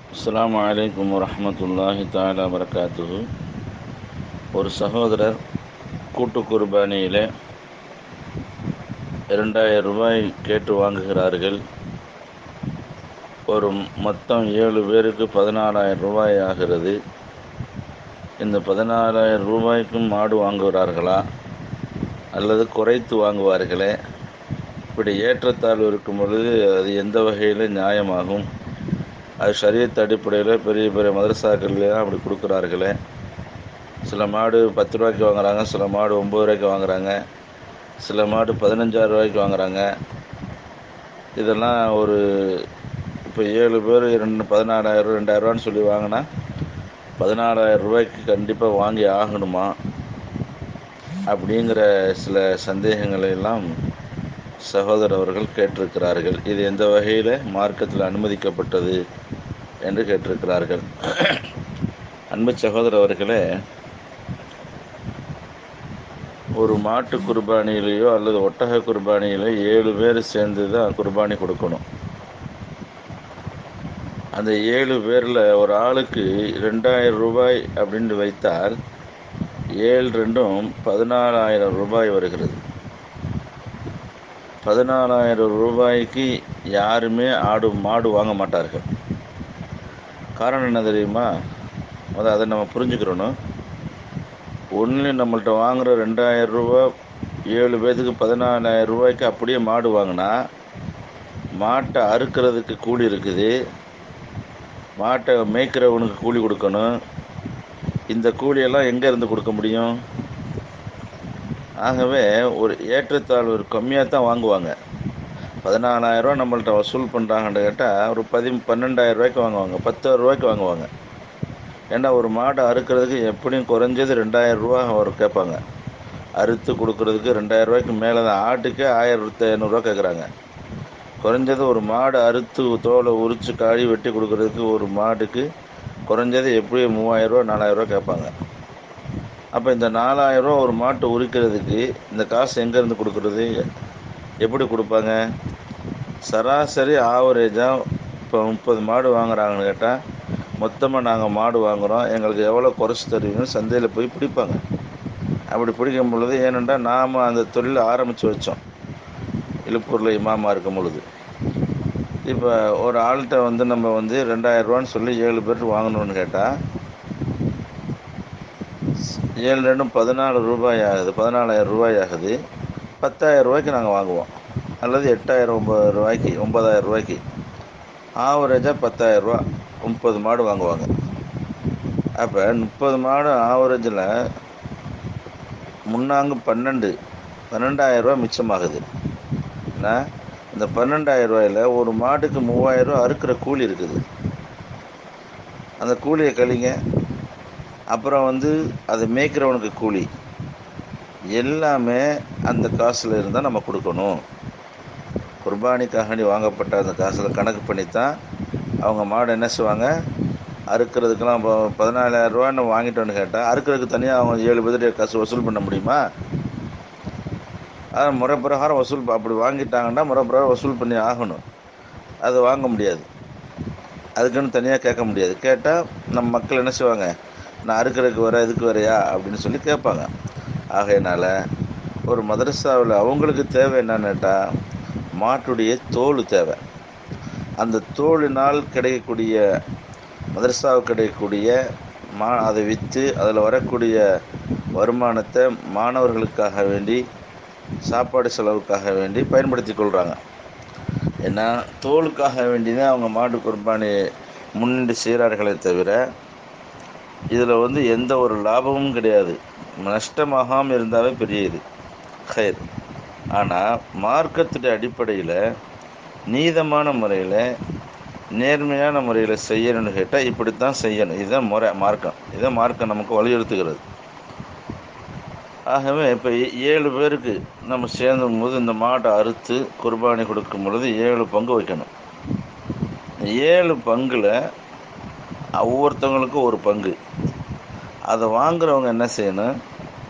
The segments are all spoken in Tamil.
அஸ்ஸலாமு அலைக்கும் வரஹ்மத்துல்லாஹி தஆலா வரகாத்துஹு ஒரு சகோதரர் கூட்டு குர்பானியிலே இரண்டாயிரம் ரூபாய் கேட்டு வாங்குகிறார்கள் ஒரு மொத்தம் ஏழு பேருக்கு பதினாலாயிரம் ரூபாய் ஆகிறது இந்த பதினாலாயிரம் ரூபாய்க்கும் மாடு வாங்குகிறார்களா அல்லது குறைத்து வாங்குவார்களே இப்படி ஏற்றத்தாழ்வு இருக்கும் பொழுது அது எந்த வகையில் நியாயமாகும் அது ஷரியத் அடிப்படையில் பெரிய பெரிய மதரசாக்கள்லாம் அப்படி கொடுக்குறார்களே சில மாடு பத்து ரூபாய்க்கு வாங்குறாங்க சில மாடு ஒம்பது ரூபாய்க்கு வாங்குறாங்க சில மாடு பதினஞ்சாயிரம் ரூபாய்க்கு வாங்குறாங்க இதெல்லாம் ஒரு இப்போ ஏழு பேர் ரெண்டு பதினாலாயிரம் ரெண்டாயிரரூவான்னு சொல்லி வாங்கினா பதினாலாயிரம் ரூபாய்க்கு கண்டிப்பாக வாங்கி ஆகணுமா அப்படிங்கிற சில சந்தேகங்களை எல்லாம் சகோதரர் அவர்கள் கேட்டிருக்கிறார்கள் இது எந்த வகையில் மார்க்கத்தில் அனுமதிக்கப்பட்டது என்று கேட்டிருக்கிறார்கள் அன்பு சகோதரர் அவர்களே ஒரு மாட்டு குர்பானியிலேயோ அல்லது ஒட்டக குர்பானியிலோ ஏழு பேர் சேர்ந்து தான் குர்பானி கொடுக்கணும் அந்த ஏழு பேரில் ஒரு ஆளுக்கு ரெண்டாயிரம் ரூபாய் அப்படின்னு வைத்தால் ஏழு ரெண்டும் பதினாலாயிரம் ரூபாய் வருகிறது பதினாலாயிரம் ரூபாய்க்கு யாருமே ஆடு மாடு வாங்க மாட்டார்கள் காரணம் என்ன தெரியுமா அதை அதை நம்ம புரிஞ்சுக்கிறணும் ஒன்று நம்மள்கிட்ட வாங்குகிற ரெண்டாயிரம் ரூபா ஏழு பேர்த்துக்கு பதினாலாயிரம் ரூபாய்க்கு அப்படியே மாடு வாங்கினா மாட்டை அறுக்கிறதுக்கு கூலி இருக்குது மாட்டை மேய்க்கிறவனுக்கு கூலி கொடுக்கணும் இந்த கூலியெல்லாம் எங்கே இருந்து கொடுக்க முடியும் ஆகவே ஒரு ஏற்றத்தாழ்வு ஒரு கம்மியாக தான் வாங்குவாங்க பதினாலாயிரரூவா நம்மள்ட்ட வசூல் பண்ணுறாங்கன்னு கேட்டால் ஒரு பதி பன்னெண்டாயிரம் ரூபாய்க்கு வாங்குவாங்க பத்தாயிரம் ரூபாய்க்கு வாங்குவாங்க ஏன்னா ஒரு மாடு அறுக்கிறதுக்கு எப்படியும் குறைஞ்சது ரெண்டாயிரம் ரூபா அவர் கேட்பாங்க அறுத்து கொடுக்குறதுக்கு ரெண்டாயிரம் ரூபாய்க்கு மேலே தான் ஆட்டுக்கே ஆயிரத்தி ஐநூறுரூவா கேட்குறாங்க குறைஞ்சது ஒரு மாடு அறுத்து தோலை உரித்து காழி வெட்டி கொடுக்குறதுக்கு ஒரு மாட்டுக்கு குறைஞ்சது எப்படியும் மூவாயிரரூவா நாலாயிரரூவா கேட்பாங்க அப்போ இந்த நாலாயிரரூவா ஒரு மாட்டை உரிக்கிறதுக்கு இந்த காசு எங்கேருந்து கொடுக்குறது எப்படி கொடுப்பாங்க சராசரி ஆவரேஜாக இப்போ முப்பது மாடு வாங்குறாங்கன்னு கேட்டால் மொத்தமாக நாங்கள் மாடு வாங்குகிறோம் எங்களுக்கு எவ்வளோ குறைச்சி தருவீங்கன்னு சந்தையில் போய் பிடிப்பாங்க அப்படி பிடிக்கும் பொழுது ஏனென்றால் நாம் அந்த தொழில் ஆரம்பித்து வச்சோம் இழுப்பூரில் இமாமா இருக்கும் பொழுது இப்போ ஒரு ஆள்கிட்ட வந்து நம்ம வந்து ரெண்டாயிரரூவான்னு சொல்லி ஏழு பேர் வாங்கணும்னு கேட்டால் ஏழு ரெண்டும் பதினாலு ரூபாய் ஆகுது பதினாலாயிரம் ரூபாய் ஆகுது பத்தாயிரம் ரூபாய்க்கு நாங்கள் வாங்குவோம் அல்லது எட்டாயிரம் ஒம்பது ரூபாய்க்கு ஒம்பதாயிரம் ரூபாய்க்கு ஆவரேஜாக பத்தாயிரரூபா முப்பது மாடு வாங்குவாங்க அப்போ முப்பது மாடு ஆவரேஜில் முன்னாங்கு பன்னெண்டு பன்னெண்டாயிரரூவா மிச்சமாகுது ஏன்னா இந்த பன்னெண்டாயிரம் ரூபாயில் ஒரு மாட்டுக்கு மூவாயிரரூவா அறுக்கிற கூலி இருக்குது அந்த கூலியை கழிங்க அப்புறம் வந்து அதை மேய்க்கிறவனுக்கு கூலி எல்லாமே அந்த காசில் இருந்தால் நம்ம கொடுக்கணும் குர்பானிக்காகண்டி வாங்கப்பட்ட அந்த காசில் கணக்கு பண்ணி தான் அவங்க மாடு என்ன செய்வாங்க அறுக்கிறதுக்கெல்லாம் இப்போ பதினாலாயிரம் ரூபான்னு வாங்கிட்டோன்னு கேட்டால் அறுக்கிறதுக்கு தனியாக அவங்க ஏழு பேர்த்துடைய காசு வசூல் பண்ண முடியுமா அது முறை பிரகாரம் வசூல் அப்படி வாங்கிட்டாங்கன்னா முறை பிரகாரம் வசூல் பண்ணி ஆகணும் அது வாங்க முடியாது அதுக்குன்னு தனியாக கேட்க முடியாது கேட்டால் நம்ம மக்கள் என்ன செய்வாங்க நான் அறுக்கிறதுக்கு வர இதுக்கு வரையா அப்படின்னு சொல்லி கேட்பாங்க ஆகையினால ஒரு மதரசாவில் அவங்களுக்கு தேவை என்னன்னு கேட்டால் மாட்டுடைய தோல் தேவை அந்த தோலினால் கிடைக்கக்கூடிய மதரசாவுக்கு கிடைக்கக்கூடிய மா அதை விற்று அதில் வரக்கூடிய வருமானத்தை மாணவர்களுக்காக வேண்டி சாப்பாடு செலவுக்காக வேண்டி பயன்படுத்தி கொள்கிறாங்க ஏன்னா தோலுக்காக வேண்டி தான் அவங்க மாட்டு குர்பானி முன்னிட்டு செய்கிறார்களே தவிர இதில் வந்து எந்த ஒரு லாபமும் கிடையாது நஷ்டமாகாமல் இருந்தாவே பெரிய இது ஹயர் ஆனால் மார்க்கத்துடைய அடிப்படையில் நீதமான முறையில் நேர்மையான முறையில் செய்யணும்னு கேட்டால் இப்படித்தான் செய்யணும் இதுதான் முறை மார்க்கம் இதுதான் மார்க்கம் நமக்கு வலியுறுத்துகிறது ஆகவே இப்போ ஏழு பேருக்கு நம்ம சேர்ந்தும் போது இந்த மாட்டை அறுத்து குர்பானி கொடுக்கும் பொழுது ஏழு பங்கு வைக்கணும் ஏழு பங்கில் ஒவ்வொருத்தவங்களுக்கும் ஒரு பங்கு அதை வாங்குறவங்க என்ன செய்யணும்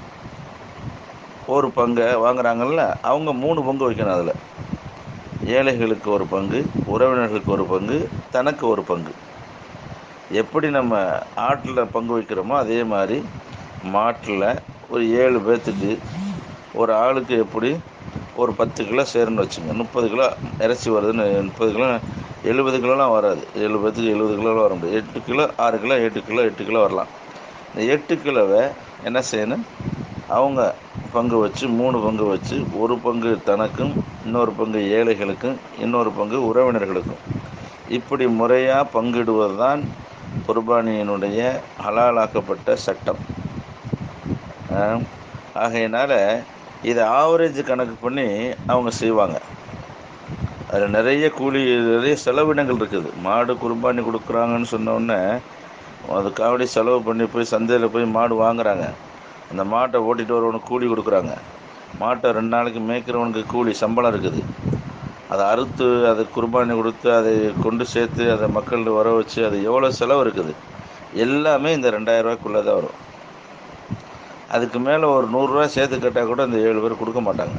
ஒரு பங்கை வாங்குறாங்கல்ல அவங்க மூணு பங்கு வைக்கணும் அதில் ஏழைகளுக்கு ஒரு பங்கு உறவினர்களுக்கு ஒரு பங்கு தனக்கு ஒரு பங்கு எப்படி நம்ம ஆட்டில் பங்கு வைக்கிறோமோ அதே மாதிரி மாட்டில் ஒரு ஏழு பேர்த்துக்கு ஒரு ஆளுக்கு எப்படி ஒரு பத்து கிலோ சேருன்னு வச்சுங்க முப்பது கிலோ இறைச்சி வருதுன்னு முப்பது கிலோ எழுபது கிலோலாம் வராது ஏழு பேர்த்துக்கு எழுபது கிலோலாம் வர முடியாது எட்டு கிலோ ஆறு கிலோ எட்டு கிலோ எட்டு கிலோ வரலாம் இந்த எட்டு கிலோவை என்ன செய்யணும் அவங்க பங்கு வச்சு மூணு பங்கு வச்சு ஒரு பங்கு தனக்கும் இன்னொரு பங்கு ஏழைகளுக்கும் இன்னொரு பங்கு உறவினர்களுக்கும் இப்படி முறையாக பங்கிடுவது தான் குர்பானியினுடைய ஹலாலாக்கப்பட்ட சட்டம் ஆஹ், ஆகையினால இதை ஆவரேஜ் கணக்கு பண்ணி அவங்க செய்வாங்க அதில் நிறைய கூலி நிறைய செலவினங்கள் இருக்குது மாடு குர்பானி கொடுக்குறாங்கன்னு சொன்ன உடனே அதுக்காவடி செலவு பண்ணி போய் சந்தையில் போய் மாடு வாங்குறாங்க அந்த மாட்டை ஓட்டிட்டு வரவனுக்கு கூலி கொடுக்குறாங்க மாட்டை ரெண்டு நாளைக்கு மேய்க்கிறவனுக்கு கூலி சம்பளம் இருக்குது அதை அறுத்து அதை குர்பானி கொடுத்து அதை கொண்டு சேர்த்து அதை மக்கள் வர வச்சு அது எவ்வளோ செலவு இருக்குது எல்லாமே இந்த ரெண்டாயிரம் ரூபாய்க்குள்ளே தான் வரும் அதுக்கு மேலே ஒரு நூறுரூவா சேர்த்து கேட்டால் கூட இந்த ஏழு பேர் கொடுக்க மாட்டாங்க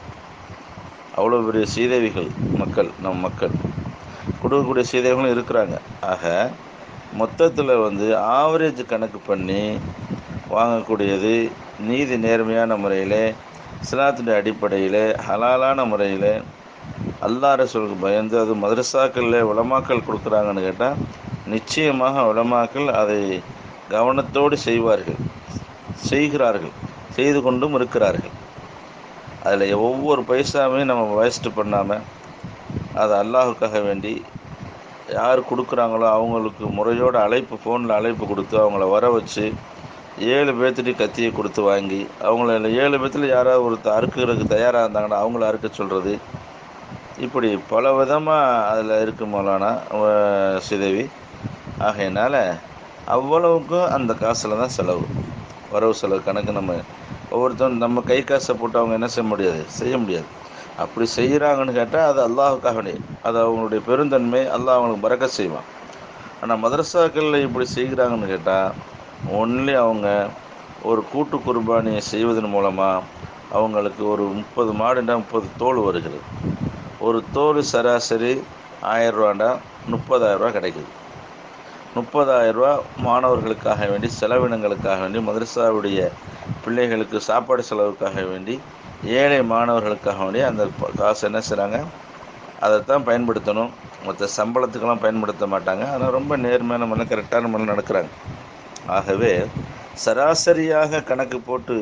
அவ்வளோ பெரிய சீதேவிகள் மக்கள் நம் மக்கள் கொடுக்கக்கூடிய சீதேவிகளும் இருக்கிறாங்க ஆக மொத்தத்தில் வந்து ஆவரேஜ் கணக்கு பண்ணி வாங்கக்கூடியது நீதி நேர்மையான முறையில் இஸ்லாத்தின் அடிப்படையில் ஹலாலான முறையில் அல்லா ரசூலுக்கு பயந்து அது மதரசாக்களில் உலமாக்கள் கொடுக்குறாங்கன்னு கேட்டால் நிச்சயமாக உலமாக்கள் அதை கவனத்தோடு செய்வார்கள் செய்கிறார்கள் செய்து கொண்டும் இருக்கிறார்கள் அதில் ஒவ்வொரு பைசாவையும் நம்ம வேஸ்ட் பண்ணாமல் அதை அல்லாஹுக்காக வேண்டி யார் கொடுக்குறாங்களோ அவங்களுக்கு முறையோட அழைப்பு ஃபோனில் அழைப்பு கொடுத்து அவங்கள வர வச்சு ஏழு பேர்த்துட்டு கத்தியை கொடுத்து வாங்கி அவங்கள ஏழு பேர்த்தில் யாராவது ஒருத்தர் அறுக்கிறதுக்கு தயாராக இருந்தாங்கன்னா அவங்கள அறுக்க சொல்கிறது இப்படி பல விதமாக அதில் இருக்கு மௌலானா அஹ் சிதவி ஆகையினால அவ்வளவுக்கும் அந்த காசில் தான் செலவு வரவு செலவு கணக்கு நம்ம ஒவ்வொருத்தரும் நம்ம கை காசை போட்டு அவங்க என்ன செய்ய முடியாது செய்ய முடியாது அப்படி செய்கிறாங்கன்னு கேட்டால் அது அல்லாஹுக்காக வேண்டி அது அவங்களுடைய பெருந்தன்மை அல்லாஹ் அவங்களுக்கு பறக்க செய்வான் ஆனால் மதரசாக்களில் இப்படி செய்கிறாங்கன்னு கேட்டால் ஒன்லி அவங்க ஒரு கூட்டு குர்பானியை செய்வதன் மூலமாக அவங்களுக்கு ஒரு முப்பது மாடுண்டா முப்பது தோல் வருகிறது ஒரு தோல் சராசரி ஆயிரரூவாண்டா முப்பதாயிரரூவா கிடைக்குது முப்பதாயிரரூவா மாணவர்களுக்காக வேண்டி செலவினங்களுக்காக வேண்டி மதரசாவுடைய பிள்ளைகளுக்கு சாப்பாடு செலவுக்காக வேண்டி ஏழை மாணவர்களுக்காக வேண்டி அந்த ப- காசு என்ன செய்கிறாங்க அதைத்தான் பயன்படுத்தணும் மற்ற சம்பளத்துக்கெல்லாம் பயன்படுத்த மாட்டாங்க ஆனால் ரொம்ப நேர்மையான முறையில் கரெக்டான முறையில் நடக்கிறாங்க ஆகவே சராசரியாக கணக்கு போட்டு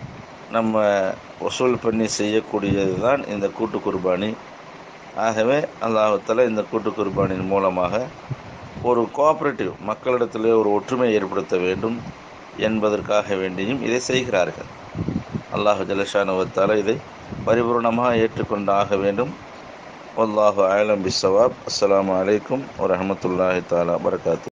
நம்ம வசூல் பண்ணி செய்யக்கூடியது தான் இந்த கூட்டு குர்பானி ஆகவே அல்லாஹால இந்த கூட்டு குர்பானின் மூலமாக ஒரு கோஆப்ரேட்டிவ் மக்களிடத்திலே ஒரு ஒற்றுமை ஏற்படுத்த வேண்டும் என்பதற்காக வேண்டியும் இதை செய்கிறார்கள் அல்லாஹு ஜலஷானுவத்தால் இதை பரிபூர்ணமாக ஏற்றுக்கொண்டு ஆக வேண்டும் வல்லாஹு ஆலம் பிஸ்ஸவாப் அஸ்ஸலாமு அலைக்கும் வரஹமத்துல்லாஹி தாலா வரகாத்து